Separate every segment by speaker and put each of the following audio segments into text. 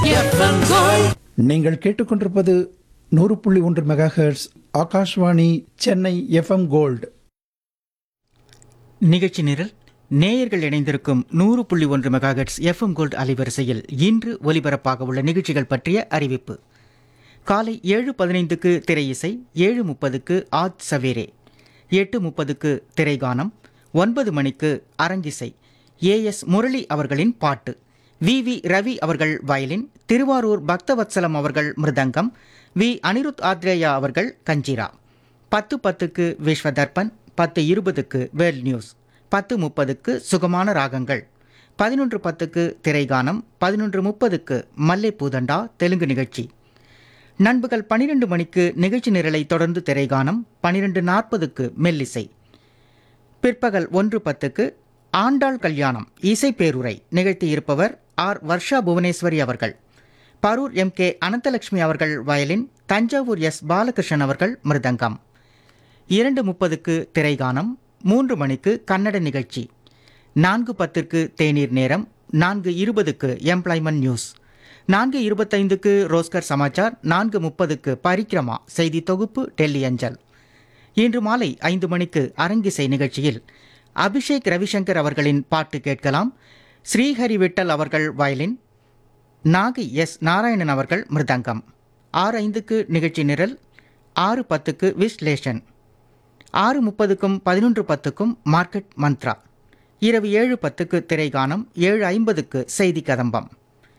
Speaker 1: FM gold
Speaker 2: நீங்கள் கேட்டுக்கொண்டிருப்பது நூறு புள்ளி ஒன்று megahertz Akashvani Chennai FM gold
Speaker 3: நிகழ்ச்சி நிரல் நேயர்கள் இணைந்திருக்கும் நூறு புள்ளி ஒன்று மெகாஹெட்ஸ் எஃப்எம் கோல்ட் அலைவரிசையில் இன்று ஒலிபரப்பாக உள்ள நிகழ்ச்சிகள் பற்றிய அறிவிப்பு காலை ஏழு பதினைந்துக்கு திரை இசை ஏழு முப்பதுக்கு ஆத் சவேரே எட்டு முப்பதுக்கு திரைகானம் ஒன்பது மணிக்கு அரங்கிசை ஏ எஸ் முரளி அவர்களின் பாட்டு வி வி ரவி அவர்கள் வயலின் திருவாரூர் பக்தவத்சலம் அவர்கள் மிருதங்கம் வி அனிருத் ஆத்ரேயா அவர்கள் கஞ்சிரா பத்து பத்துக்கு விஸ்வ தர்பன் பத்து இருபதுக்கு வேல் நியூஸ் பத்து முப்பதுக்கு சுகமான ராகங்கள் பதினொன்று பத்துக்கு திரைகானம் பதினொன்று முப்பதுக்கு மல்லை பூதண்டா தெலுங்கு நிகழ்ச்சி நண்பகல் பனிரெண்டு மணிக்கு நிகழ்ச்சி நிரலை தொடர்ந்து திரைகானம் பனிரெண்டு நாற்பதுக்கு மெல்லிசை பிற்பகல் ஒன்று பத்துக்கு ஆண்டாள் கல்யாணம் இசை பேருரை நிகழ்த்தி இருப்பவர் ஆர் வர்ஷா புவனேஸ்வரி அவர்கள் பரூர் எம் கே அனந்தலட்சுமி அவர்கள் வயலின் தஞ்சாவூர் எஸ் பாலகிருஷ்ணன் அவர்கள் மிருதங்கம் இரண்டு முப்பதுக்கு திரைகானம் மூன்று மணிக்கு கன்னட நிகழ்ச்சி நான்கு பத்திற்கு தேநீர் நேரம் நான்கு இருபதுக்கு எம்ப்ளாய்மெண்ட் நியூஸ் நான்கு இருபத்தைந்துக்கு ரோஸ்கர் சமாச்சார் நான்கு முப்பதுக்கு பரிக்ரமா செய்தி தொகுப்பு டெல்லி அஞ்சல் இன்று மாலை ஐந்து மணிக்கு அரங்கிசை நிகழ்ச்சியில் அபிஷேக் ரவிசங்கர் அவர்களின் பாட்டு கேட்கலாம் ஸ்ரீஹரி விட்டல் அவர்கள் வயலின் நாகை எஸ் நாராயணன் அவர்கள் மிருதங்கம் ஆறு ஐந்துக்கு நிகழ்ச்சி நிரல் ஆறு பத்துக்கு விஸ்லேஷன் ஆறு முப்பதுக்கும் பதினொன்று பத்துக்கும் மார்க்கெட் மந்த்ரா இரவு ஏழு பத்துக்கு திரைகானம் ஏழு ஐம்பதுக்கு செய்தி கதம்பம்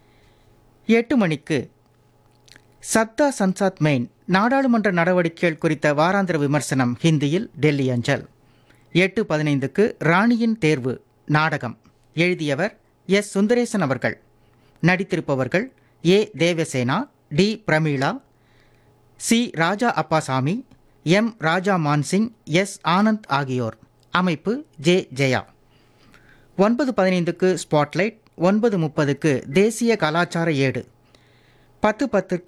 Speaker 3: எட்டு மணிக்கு சத்தா சன்சாத் மெயின் நாடாளுமன்ற நடவடிக்கைகள் குறித்த வாராந்திர விமர்சனம் ஹிந்தியில் டெல்லி அஞ்சல் எட்டு பதினைந்துக்கு ராணியின் தேர்வு நாடகம் எழுதியவர் எஸ் சுந்தரேசன் அவர்கள் நடித்திருப்பவர்கள் A Devasena T Prameela C Raja Appasamy M Raja Mansingh S Anand ஆகியோர் அமைப்பு ஜே ஜெயா ஒன்பது பதினைந்துக்கு ஸ்பாட்லைட் ஒன்பது முப்பதுக்கு தேசிய கலாச்சார ஏடு பத்து பத்துக்கு